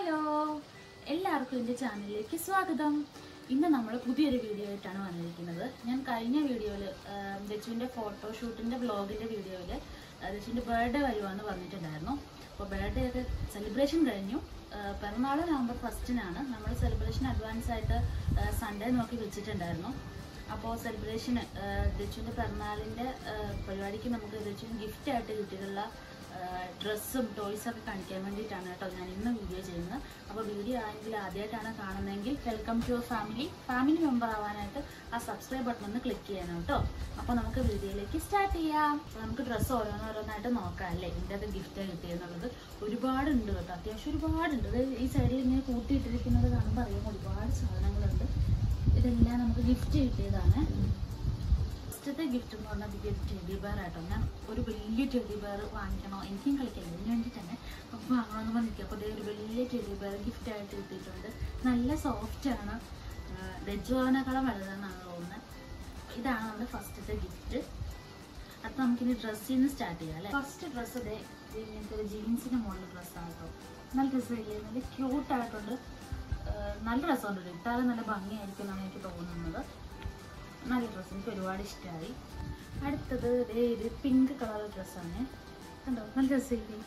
hello എല്ലാവർക്കും എൻ്റെ ചാനലിലേക്ക് സ്വാഗതം ഇന്ന് നമ്മൾ പുതിയൊരു വീഡിയോ ആയിട്ടാണ് വന്നിരിക്കുന്നത് ഞാൻ കഴിഞ്ഞ വീഡിയോയിൽ ദച്ചുവിൻ്റെ ഫോട്ടോഷൂട്ടിൻ്റെ വ്ളോഗിൻ്റെ വീഡിയോയിൽ ദച്ചുവിൻ്റെ ബർത്ത്ഡേ വരുവാന്ന് പറഞ്ഞിട്ടുണ്ടായിരുന്നു അപ്പോൾ ബർത്ത്ഡേ ഒക്കെ സെലിബ്രേഷൻ കഴിഞ്ഞു ആ, പിറന്നാൾ നവംബർ ഫസ്റ്റിനാണ് നമ്മൾ സെലിബ്രേഷൻ അഡ്വാൻസ് ആയിട്ട് സൺഡേ നോക്കി വെച്ചിട്ടുണ്ടായിരുന്നു അപ്പോൾ സെലിബ്രേഷന് ദച്ചുവിൻ്റെ പിറന്നാളിൻ്റെ പരിപാടിക്ക് നമുക്ക് ദച്ചുവിന് ഗിഫ്റ്റ് ആയിട്ട് കിട്ടിയിട്ടുള്ള ഡ്രസ്സും ടോയ്സും ഒക്കെ കാണിക്കാൻ വേണ്ടിയിട്ടാണ് കേട്ടോ ഞാൻ ഇന്ന് വീഡിയോ ചെയ്യുന്നത് അപ്പോൾ വീഡിയോ ആണെങ്കിൽ ആദ്യമായിട്ടാണ് കാണുന്നതെങ്കിൽ welcome to your family family member ആവാനായിട്ട് ആ സബ്സ്ക്രൈബ് ബട്ടൺ ഒന്ന് ക്ലിക്ക് ചെയ്യണം കേട്ടോ അപ്പോൾ നമുക്ക് വീഡിയോയിലേക്ക് സ്റ്റാർട്ട് ചെയ്യാം അപ്പോൾ നമുക്ക് ഡ്രസ്സ് ഓരോന്നോരോന്നായിട്ട് നോക്കാം അല്ലേ ഇതിൻ്റെ അത് ഗിഫ്റ്റ് കിട്ടിയെന്നുള്ളത് ഒരുപാടുണ്ട് കേട്ടോ അത്യാവശ്യം ഒരുപാടുണ്ട് ഇത് ഈ സൈഡിൽ ഇങ്ങനെ കൂട്ടിയിട്ടിരിക്കുന്നത് കാണുമ്പോൾ അറിയാം ഒരുപാട് സാധനങ്ങളുണ്ട് ഇതെല്ലാം നമുക്ക് ഗിഫ്റ്റ് കിട്ടിയതാണ് ഫസ്റ്റത്തെ ഗിഫ്റ്റ് എന്ന് പറഞ്ഞാൽ ഇത് ടെഡി ബെയർ ആട്ടോ ഞാൻ ഒരു വലിയ ടെഡി ബെയർ വാങ്ങിക്കണോ എനിക്കും കളിക്കാം ഇതിന് വേണ്ടിയിട്ട് തന്നെ അപ്പോൾ വാങ്ങണമെന്ന് പറഞ്ഞിരിക്കുക അപ്പോൾ ഒരു വലിയ ടെഡി ബെയർ ഗിഫ്റ്റ് ആയിട്ട് കിട്ടിയിട്ടുണ്ട് നല്ല സോഫ്റ്റ് ആണ് രജുവാനേക്കാളും വലുതെന്നാണ് തോന്നുന്നത് ഇതാണ് നമ്മുടെ ഫസ്റ്റത്തെ ഗിഫ്റ്റ് അത് നമുക്കിനി ഡ്രസ്സിൽ നിന്ന് സ്റ്റാർട്ട് ചെയ്യാം അല്ലേ ഫസ്റ്റ് ഡ്രസ്സ് ഇതേ ഇത് ഇങ്ങനത്തെ ഒരു ജീൻസിൻ്റെ മുകളിൽ ഡ്രസ്സാണ് കേട്ടോ നല്ല ഡ്രസ്സില്ലേ നല്ല ക്യൂട്ടായിട്ടുണ്ട് നല്ല രസമുണ്ട് ഇട്ടാലും നല്ല ഭംഗിയായിരിക്കും എന്നാണ് എനിക്ക് തോന്നുന്നത് നല്ല ഡ്രസ്സ് എനിക്ക് ഒരുപാട് ഇഷ്ടമായി അടുത്തത് ദേ ഇത് പിങ്ക് കളർ ഡ്രസ്സാണ് കണ്ടോ നല്ല രസമില്ലേ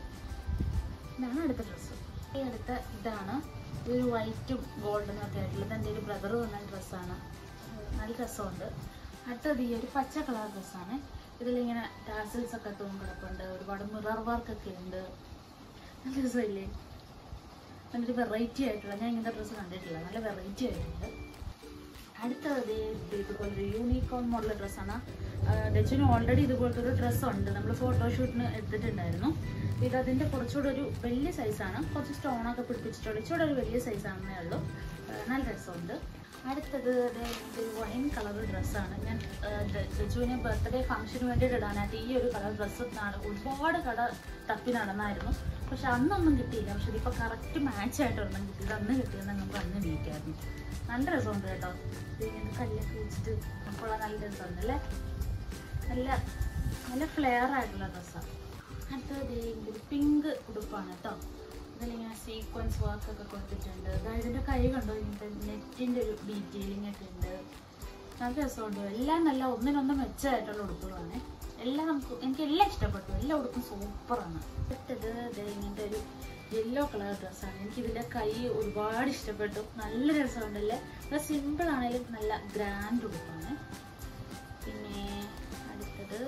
ഇതാണ് അടുത്ത ഡ്രസ്സ് ഈ അടുത്ത ഇതാണ് ഇതൊരു വൈറ്റും ഗോൾഡനും ഒക്കെ ആയിട്ടുള്ളത് എൻ്റെ ഒരു ബ്രദർ വന്ന ഡ്രസ്സാണ് നല്ല രസമുണ്ട് അടുത്തത് ഈ ഒരു പച്ച കളർ ഡ്രസ്സാണ് ഇതിലിങ്ങനെ ടാസിൽസ് ഒക്കെ തൂങ്ങി കിടപ്പുണ്ട് ഒരുപാട് മിറർ വർക്ക് ഒക്കെ ഉണ്ട് നല്ല രസമില്ലേ നല്ലൊരു വെറൈറ്റി ആയിട്ടുള്ള ഞാൻ ഇങ്ങനത്തെ ഡ്രസ്സ് കണ്ടിട്ടില്ല നല്ല വെറൈറ്റി ആയിട്ടുണ്ട് അടുത്തത് ഇതുപോലെ ഒരു യൂണിക്കോൺ മോഡൽ ഡ്രസ്സാണ് ഡച്ചിന് ഓൾറെഡി ഇതുപോലത്തെ ഒരു ഡ്രസ്സ് ഉണ്ട് നമ്മൾ ഫോട്ടോഷൂട്ടിന് എടുത്തിട്ടുണ്ടായിരുന്നു ഇത് അതിൻ്റെ കുറച്ചുകൂടെ ഒരു വലിയ സൈസാണ് കുറച്ച് സ്റ്റോണൊക്കെ പിടിപ്പിച്ചിട്ടുള്ള ഇച്ചിരി ഒരു വലിയ സൈസാണെന്നേ ഉള്ളൂ ആ, നല്ല രസമുണ്ട് അടുത്തത് ദേ ഇങ്ങനത്തെ ഒരു വൈൻ കളർ ഡ്രസ്സാണ് ഞാൻ ഡച്ചുവിന് ബർത്ത്ഡേ ഫംഗ്ഷന് വേണ്ടിയിട്ട് ഇടാനായിട്ട് ഈ ഒരു കളർ ഡ്രസ്സ് ഒരുപാട് കട തപ്പി നടന്നായിരുന്നു പക്ഷെ അന്നൊന്നും കിട്ടിയില്ല പക്ഷെ ഇതിപ്പോൾ കറക്റ്റ് മാച്ച് ആയിട്ട് ഒരെണ്ണം കിട്ടി ഇത് അന്ന് കിട്ടിയെന്ന് നമുക്ക് അന്ന് വീക്കായിരുന്നു നല്ല രസമുണ്ട് കേട്ടോ ഇത് ഇങ്ങനെ കല്ലൊക്കെ വെച്ചിട്ട് അപ്പോൾ നല്ല രസമുണ്ട് അല്ലേ നല്ല നല്ല ഫ്ലെയർ ആയിട്ടുള്ള ഡ്രസ്സാണ് അടുത്തത് ഇതൊരു പിങ്ക് ഉടുപ്പാണ് കേട്ടോ ഇതിലിങ്ങനെ സീക്വൻസ് വർക്ക് ഒക്കെ കൊടുത്തിട്ടുണ്ട് അതായത് ഇതിൻ്റെ കൈ കണ്ടോ ഇങ്ങനത്തെ നെറ്റിൻ്റെ ഒരു ഡീറ്റെയിലിംഗ് ഒക്കെ ഉണ്ട് നല്ല രസമുണ്ട് എല്ലാം നല്ല ഒന്നിനൊന്ന് മെച്ചമായിട്ടുള്ള ഉടുപ്പുകളാണ് എല്ലാം നമുക്ക് എനിക്ക് എല്ലാം ഇഷ്ടപ്പെട്ടു എല്ലാ ഉടുപ്പും സൂപ്പറാണ് അടുത്തത് ദേ ഇങ്ങനത്തെ ഒരു യെല്ലോ കളർ ഡ്രസ്സാണ് എനിക്ക് ഇതിൻ്റെ കൈ ഒരുപാട് ഇഷ്ടപ്പെട്ടു നല്ല രസമുണ്ടല്ലേ അത് സിമ്പിൾ ആണെങ്കിലും നല്ല ഗ്രാൻഡ് ഉടുപ്പാണ് പിന്നെ അടുത്തത്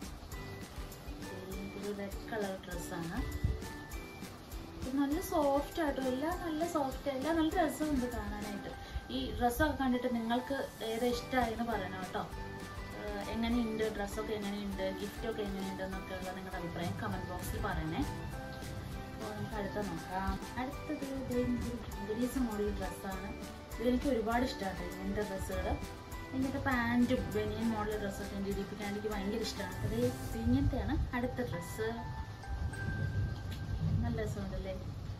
ദേ ഇതൊരു റെഡ് കളർ ഡ്രസ്സാണ് ഇത് നല്ല സോഫ്റ്റ് ആയിട്ടും എല്ലാം നല്ല സോഫ്റ്റ് എല്ലാം നല്ല രസമുണ്ട് കാണാനായിട്ട് ഈ ഡ്രസ്സൊക്കെ കണ്ടിട്ട് നിങ്ങൾക്ക് ഏതാ ഇഷ്ടമായെന്ന് പറയണം കേട്ടോ ഏഹ് എങ്ങനെയുണ്ട് ഡ്രസ്സൊക്കെ എങ്ങനെയുണ്ട് ഗിഫ്റ്റൊക്കെ എങ്ങനെയുണ്ട് എന്നൊക്കെ ഉള്ള നിങ്ങളുടെ അഭിപ്രായം കമൻറ്റ് ബോക്സിൽ പറയണേ അപ്പോൾ നമുക്ക് അടുത്ത നോക്കാം അടുത്തത് ഇംഗ്ലീഷ് മോഡൽ ഡ്രസ്സാണ് ഇതെനിക്ക് ഒരുപാട് ഇഷ്ടമാണ് ഇങ്ങനത്തെ ഡ്രസ്സുകൾ ഇങ്ങനത്തെ പാൻറ്റും ബനിയൻ മോഡൽ ഡ്രസ്സൊക്കെ എനിക്ക് ഇടിപ്പിക്കാൻ എനിക്ക് ഭയങ്കര ഇഷ്ടമാണ് അത് ഇങ്ങനത്തെയാണ് അടുത്ത ഡ്രസ്സ് നല്ല രസമുണ്ടല്ലേ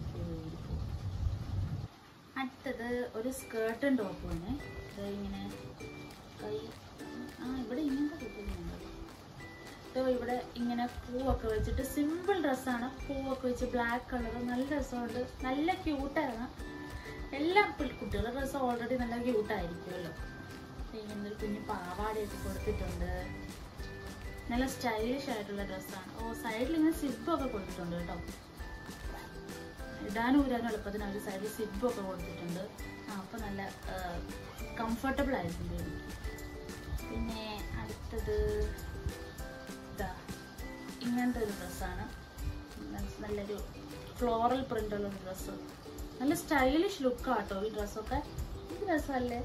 അടുത്തത് ഒരു സ്കേർട്ടും ടോപ്പുമാണ് ഇത് ഇങ്ങനെ കൈ ആ ഇവിടെ ഇങ്ങനത്തെ കിട്ടുന്നുണ്ട് ഇതോ ഇവിടെ ഇങ്ങനെ പൂവൊക്കെ വെച്ചിട്ട് സിമ്പിൾ ഡ്രസ്സാണ് പൂവൊക്കെ വെച്ച് ബ്ലാക്ക് കളർ നല്ല രസമുണ്ട് നല്ല ക്യൂട്ടാണ് എല്ലാ പിൾ- കുട്ടികളുടെ ഡ്രസ്സ് ഓൾറെഡി നല്ല ക്യൂട്ടായിരിക്കുമല്ലോ ഇങ്ങനെ ഒരു കുഞ്ഞു പാവാടയൊക്കെ കൊടുത്തിട്ടുണ്ട് നല്ല സ്റ്റൈലിഷ് ആയിട്ടുള്ള ഡ്രസ്സാണ് ഓ സൈഡിൽ ഇങ്ങനെ സിബൊക്കെ കൊടുത്തിട്ടുണ്ട് കേട്ടോ ഇടാനും ഊരാനും എളുപ്പത്തിന് അവർ സൈഡിൽ സിബൊക്കെ കൊടുത്തിട്ടുണ്ട് ആ അപ്പോൾ നല്ല കംഫർട്ടബിൾ ആയിട്ടുണ്ട് എനിക്ക് പിന്നെ അടുത്തത് ഇതാ ഇങ്ങനത്തെ ഒരു ഡ്രസ്സാണ് നല്ലൊരു ഫ്ലോറൽ പ്രിൻ്റുള്ള ഒരു ഡ്രസ്സ് നല്ല സ്റ്റൈലിഷ് ലുക്കാട്ടോ ഈ ഡ്രസ്സൊക്കെ ഇത് രസമല്ലേ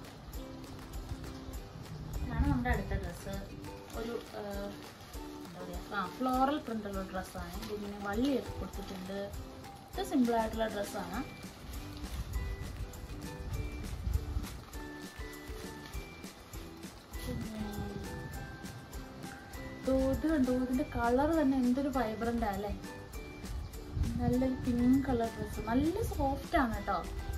ഇതാണ് നമ്മുടെ അടുത്ത ഡ്രസ്സ് ഒരു ആ, എന്താ പറയുക ആ ഫ്ലോറൽ പ്രിൻ്റുള്ള ഡ്രസ്സാണ് ഇതിങ്ങനെ വള്ളിയൊക്കെ കൊടുത്തിട്ടുണ്ട് ഇത് സിമ്പിൾ ആയിട്ടുള്ള ഡ്രസ്സാണ് പിന്നെ ഇത് കണ്ടോ ഇതിന്റെ കളർ തന്നെ എന്തൊരു വൈബ്രന്റ് അല്ലേ നല്ലൊരു പിങ്ക് കളർ ഡ്രസ്സ് നല്ല സോഫ്റ്റ് ആണ് കേട്ടോ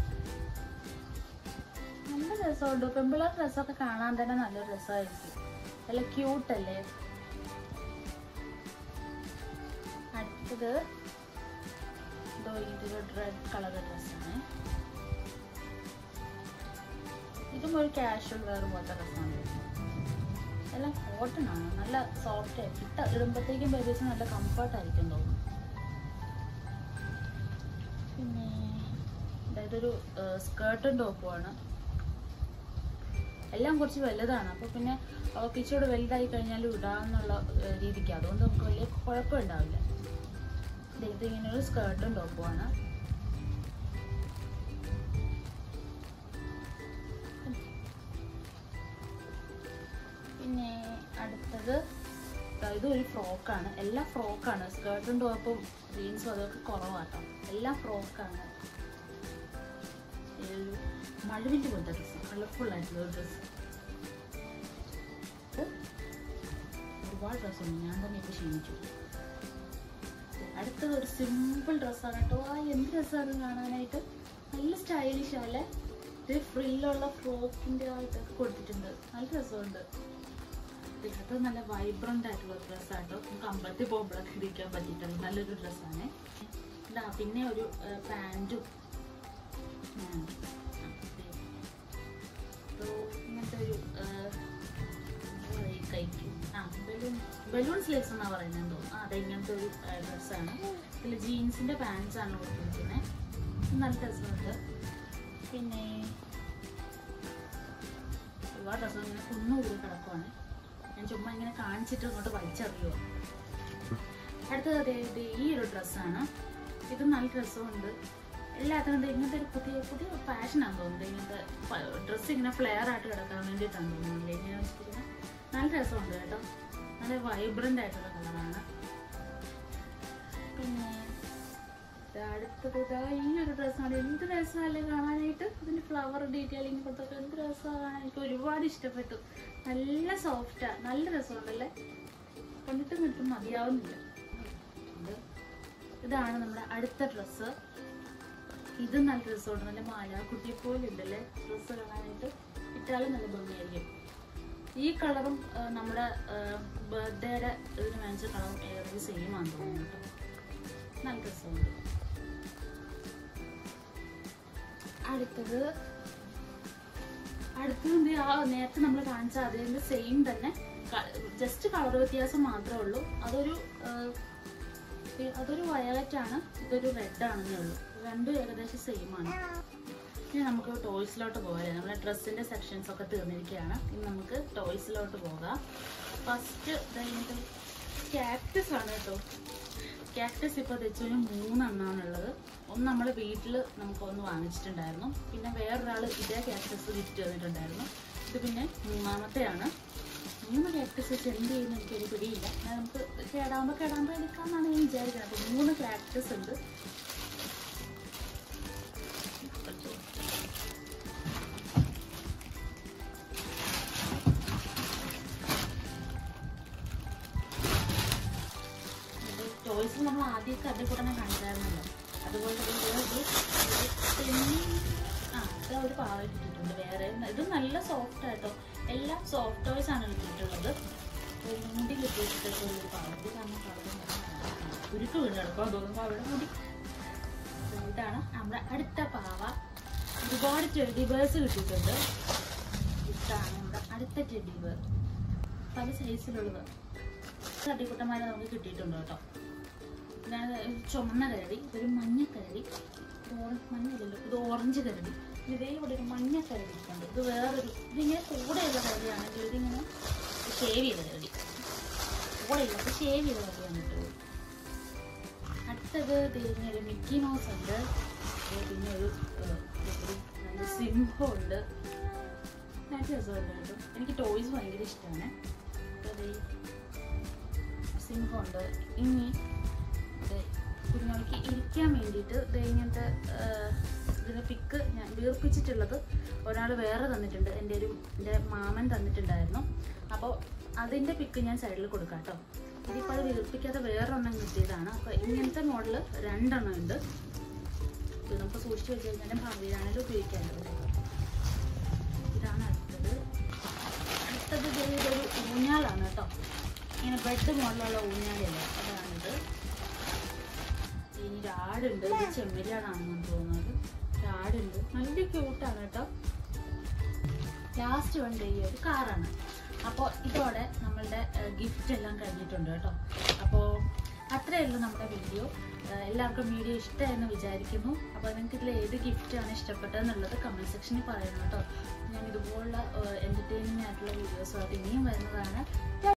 നല്ല രസമുണ്ട് പെമ്പിളർ ഡ്രസ്സൊക്കെ കാണാൻ തന്നെ നല്ല രസമായിരിക്കും നല്ല ക്യൂട്ട് അല്ലേ അടുത്തത് എന്തോ ഇതൊരു റെഡ് കളർ ഡ്രസ്സാണ് ഇതും ഒരു കാഷ്വൽ വെയർ പോലത്തെ ഡ്രസ്സാണ് എല്ലാം കോട്ടൺ ആണ് നല്ല സോഫ്റ്റ് ആയിരിക്കും ഇട്ട ഇടുമ്പോഴത്തേക്കും ബേബീസ് നല്ല കംഫർട്ട് ആയിരിക്കും തോന്നുന്നു പിന്നെ ഇതൊരു സ്കേർട്ടും ടോപ്പുമാണ് എല്ലാം കുറച്ച് വലുതാണ് അപ്പോൾ പിന്നെ അവൾക്ക് ഇച്ചിരി വലുതായി കഴിഞ്ഞാൽ ഇടാന്നുള്ള ഏഹ്, രീതിക്ക് അതുകൊണ്ട് നമുക്ക് വലിയ കുഴപ്പമുണ്ടാവില്ല ദേ ഇത് ഇങ്ങനെ ഒരു സ്കേർട്ടും ടോപ്പുമാണ് പിന്നെ അടുത്തത് ദാ ഇത് ഒരു ഫ്രോക്കാണ് എല്ലാം ഫ്രോക്കാണ് സ്കേർട്ടും ടോപ്പും ജീൻസും അതൊക്കെ കുറവാട്ടോ എല്ലാം ഫ്രോക്കാണ് ഒരു മഴവിൻ്റെ പോലത്തെ ഡ്രസ്സ് കളർഫുൾ ആയിട്ടുള്ള ഒരു ഡ്രസ്സ് ഒരുപാട് ഡ്രസ്സുണ്ട് ഞാൻ തന്നെ ഇപ്പോൾ ക്ഷീണിച്ചു അടുത്തത് ഒരു സിമ്പിൾ ഡ്രസ്സാണ് കേട്ടോ ആ എന്ത് രസമാണ് കാണാനായിട്ട് നല്ല സ്റ്റൈലിഷ് അല്ലേ ഇത് ഫ്രില്ലുള്ള ഫ്രോക്കിൻ്റെ ആയിട്ടൊക്കെ കൊടുത്തിട്ടുണ്ട് നല്ല രസമുണ്ട് ഇത് നല്ല വൈബ്രന്റ് ആയിട്ടുള്ള ഡ്രസ്സാണ് കേട്ടോ നമുക്ക് അമ്പലത്തിൽ പോകുമ്പോഴൊക്കെ ഇരിക്കാൻ പറ്റിയിട്ടുണ്ട് നല്ലൊരു ഡ്രസ്സാണ് ഇതാ പിന്നെ ഒരു പാൻറ്റും ഇങ്ങനത്തെ ഒരു കൈക്ക് ആ ബലൂൺ ബലൂൺ സ്ലീവ്സ് എന്നാ പറയുന്നത് തോന്നുന്നു ആ അതെ ഇങ്ങനത്തെ ഒരു ഡ്രസ്സാണ് ഇതിൽ ജീൻസിന്റെ പാൻസ് ആണ് കൊടുത്തിരിക്കുന്നത് നല്ല രസമുണ്ട് പിന്നെ ഒരുപാട് ഡ്രസ്സ് ഇങ്ങനെ കുന്നുകൂടി കിടക്കുവാണ് ഞാൻ ചുമ്മാ ഇങ്ങനെ കാണിച്ചിട്ട് അങ്ങോട്ട് വലിച്ചെറിയുക അടുത്തത് അതെ ഇത് ഈ ഒരു ഡ്രസ്സാണ് ഇത് നല്ല രസമുണ്ട് എല്ലാത്തിനും ഇത് ഇങ്ങനത്തെ ഒരു പുതിയ പുതിയ ഫാഷനാണ് തോന്നുന്നത് ഇങ്ങനത്തെ ഡ്രസ്സ് ഇങ്ങനെ ഫ്ലെയർ ആയിട്ട് കിടക്കാൻ വേണ്ടിയിട്ടാണ് തോന്നുന്നത് ഇങ്ങനെ വെച്ചിരിക്കുന്നത് നല്ല രസമുണ്ട് കേട്ടോ നല്ല വൈബ്രന്റ് ആയിട്ടുള്ള കളറാണ് പിന്നെ ഇത് അടുത്തത് ഇതാ ഈ ഒരു ഡ്രസ്സാണ് എന്ത് രസമല്ലേ കാണാനായിട്ട് ഇതിന്റെ ഫ്ലവർ ഡീറ്റെയിലിംഗ് കൊടുത്തൊക്കെ എന്ത് രസമാണ് എനിക്ക് ഒരുപാട് ഇഷ്ടപ്പെട്ടു നല്ല സോഫ്റ്റാ നല്ല രസമുണ്ടല്ലേ കണ്ടിട്ടും കിട്ടും മതിയാവുന്നില്ല ഇത് ഇതാണ് നമ്മുടെ അടുത്ത ഡ്രസ്സ് ഇത് നല്ല രസമുണ്ട് നല്ല മാലാക്കുട്ടിയെ പോലെ ഉണ്ടല്ലേ ഡ്രസ്സ് കാണാനായിട്ട് ഇട്ടാലും നല്ല ഭംഗിയായിരിക്കും ഈ കളറും ആ, നമ്മുടെ ബർത്ത്ഡേയുടെ ഇതിന് വാങ്ങിച്ച കളറും ഏറെ സെയിം ആണെന്ന് തോന്നുന്നു കേട്ടോ നല്ല രസമുണ്ട് അടുത്തത് അടുത്തത് എന്ത് ആ നേരത്തെ നമ്മൾ കാണിച്ച അതിന്റെ സെയിം തന്നെ ജസ്റ്റ് കളർ വ്യത്യാസം മാത്രമേ ഉള്ളൂ അതൊരു ആ, ഈ- അതൊരു വയലറ്റ് ആണ് ഇതൊരു റെഡ് ആണെന്നേ ഉള്ളൂ രണ്ടും ഏകദേശം സെയിം ആണ് ഇനി നമുക്ക് ടോയ്സിലോട്ട് പോകാം നമ്മുടെ ഡ്രസ്സിന്റെ സെക്ഷൻസ് ഒക്കെ തീർന്നിരിക്കുകയാണ് ഇനി നമുക്ക് ടോയ്സിലോട്ട് പോകാം ഫസ്റ്റ് ക്യാക്ടസ് ആണ് കേട്ടോ ക്യാക്ടസ് ഇപ്പോൾ തെച്ചൊരു മൂന്നെണ്ണാണുള്ളത് ഒന്ന് നമ്മൾ വീട്ടിൽ നമുക്ക് ഒന്ന് വാങ്ങിച്ചിട്ടുണ്ടായിരുന്നു പിന്നെ വേറൊരാൾ ഇതേ ക്യാക്ടസ് ഗിഫ്റ്റ് തന്നിട്ടുണ്ടായിരുന്നു ഇത് പിന്നെ മൂന്നാമത്തെയാണ് മൂന്ന് ക്യാക്ടസ് വെച്ച് എന്ത് ചെയ്യുന്നു എനിക്കൊരു പിടിയില്ല എന്നാൽ നമുക്ക് കേടാകുമ്പോൾ കേടാകുമ്പോൾ എടുക്കാമെന്നാണ് ഞാൻ വിചാരിക്കുന്നത് അപ്പോൾ മൂന്ന് ക്യാക്ടസ് ഉണ്ട് ടോയ്സ് നമ്മൾ ആദ്യമൊക്കെ അതേ കൂടെ തന്നെ കണ്ടായിരുന്നല്ലോ അതുപോലെ തന്നെ ഇത് ഒരു തെന്നി ആ ഇത് ഒരു പാവ കിട്ടിയിട്ടുണ്ട് വേറെ ഇത് നല്ല സോഫ്റ്റ് ആയിട്ടോ എല്ലാം സോഫ്റ്റ് ടോയ്സ് ആണ് കിട്ടിയിട്ടുള്ളത് ഒരു മുടി കിട്ടിയിട്ടൊക്കെ ഒരു പാവ ഇത് കാരണം ഉരുക്ക് വീണ് കിടക്കാൻ തോന്നുന്നു അവിടെ മുടി ഇതാണ് നമ്മുടെ അടുത്ത പാവ ഒരുപാട് ടെഡി ബേഴ്സ് കിട്ടിയിട്ടുണ്ട് ഇതാണ് നമ്മുടെ അടുത്ത ടെഡി ബേർ പല സൈസിലുള്ളത് തട്ടിക്കുട്ടന്മാരെ നമുക്ക് കിട്ടിയിട്ടുണ്ട് കേട്ടോ പിന്നെ ഒരു ചുമന്ന കരടി ഒരു മഞ്ഞ കരടി ഇത് ഓറഞ്ച് മഞ്ഞയില്ലല്ലോ ഇത് ഓറഞ്ച് കരടി ഇതേ ഇവിടെ ഒരു മഞ്ഞ കരടി ഇരിപ്പുണ്ട് ഇത് വേറൊരു ഇതിങ്ങനെ കൂടെയുള്ള കരടിയാണെങ്കിൽ ഇതിങ്ങനെ ഷേവ് ചെയ്ത കരടി കൂടെയില്ല ഇത് ഷേവ് ചെയ്ത കരടിയാണ് കേട്ടോ അടുത്തത് പിന്നെ ഒരു മിക്കി മൗസ് ഉണ്ട് ദേ പിന്നെ ഒരു ഏഹ്, ഒരു നല്ല സിംഹം ഉണ്ട് നല്ല രസമുണ്ട് കേട്ടോ എനിക്ക് ടോയ്സ് ഭയങ്കര ഇഷ്ടമാണ് അതെ സിംഹമുണ്ട് ഇനി ഇത് കുഞ്ഞുങ്ങൾക്ക് ഇരിക്കാൻ വേണ്ടിയിട്ട് ഇത് ഇങ്ങനത്തെ ആഹ്, ഇതിന്റെ പിക്ക് ഞാൻ വീർപ്പിച്ചിട്ടുള്ളത് ഒരാൾ വേറെ തന്നിട്ടുണ്ട് എൻ്റെ ഒരു എൻ്റെ മാമൻ തന്നിട്ടുണ്ടായിരുന്നു അപ്പോൾ അതിൻ്റെ പിക്ക് ഞാൻ സൈഡിൽ കൊടുക്കാം കേട്ടോ ഇതിപ്പോൾ അത് വീർപ്പിക്കാതെ വേറൊരെണ്ണം കിട്ടിയതാണ് അപ്പോൾ ഇങ്ങനത്തെ മോഡൽ രണ്ടെണ്ണം ഉണ്ട് ഇത് നമുക്ക് സൂക്ഷിച്ച് വെച്ച് കഴിഞ്ഞാൽ ഭാവിയിലാണെങ്കിലും ഉപയോഗിക്കാറുണ്ട് ഇതാണ് അടുത്തത് അടുത്തത് ദേ ഇതൊരു ഊഞ്ഞാലാണ് കേട്ടോ ഇങ്ങനെ ബെഡ് മോഡലുള്ള ഊഞ്ഞാലല്ലേ അതാണിത് ഇനി ഒരു ആടുണ്ട് ഇത് ചെമ്മരിയാടാണെന്ന് തോന്നുന്നത് ഒരു ആടുണ്ട് നല്ല ക്യൂട്ടാണ് കേട്ടോ ലാസ്റ്റ് വണ്ടി ഈ ഒരു കാറാണ് അപ്പോൾ ഇതോടെ നമ്മളുടെ ഗിഫ്റ്റ് എല്ലാം കഴിഞ്ഞിട്ടുണ്ട് കേട്ടോ അപ്പോൾ അത്രയേ ഉള്ളൂ നമ്മുടെ വീഡിയോ എല്ലാവർക്കും വീഡിയോ ഇഷ്ടമായെന്ന് വിചാരിക്കുന്നു അപ്പോൾ നിങ്ങൾക്ക് ഇതിൽ ഏത് ഗിഫ്റ്റാണ് ഇഷ്ടപ്പെട്ടതെന്നുള്ളത് കമൻറ്റ് സെക്ഷനിൽ പറയണം കേട്ടോ ഞാൻ ഇതുപോലുള്ള എൻ്റർടൈനിങ് ആയിട്ടുള്ള വീഡിയോസുമായിട്ട് ഇനിയും വരുന്നതാണ്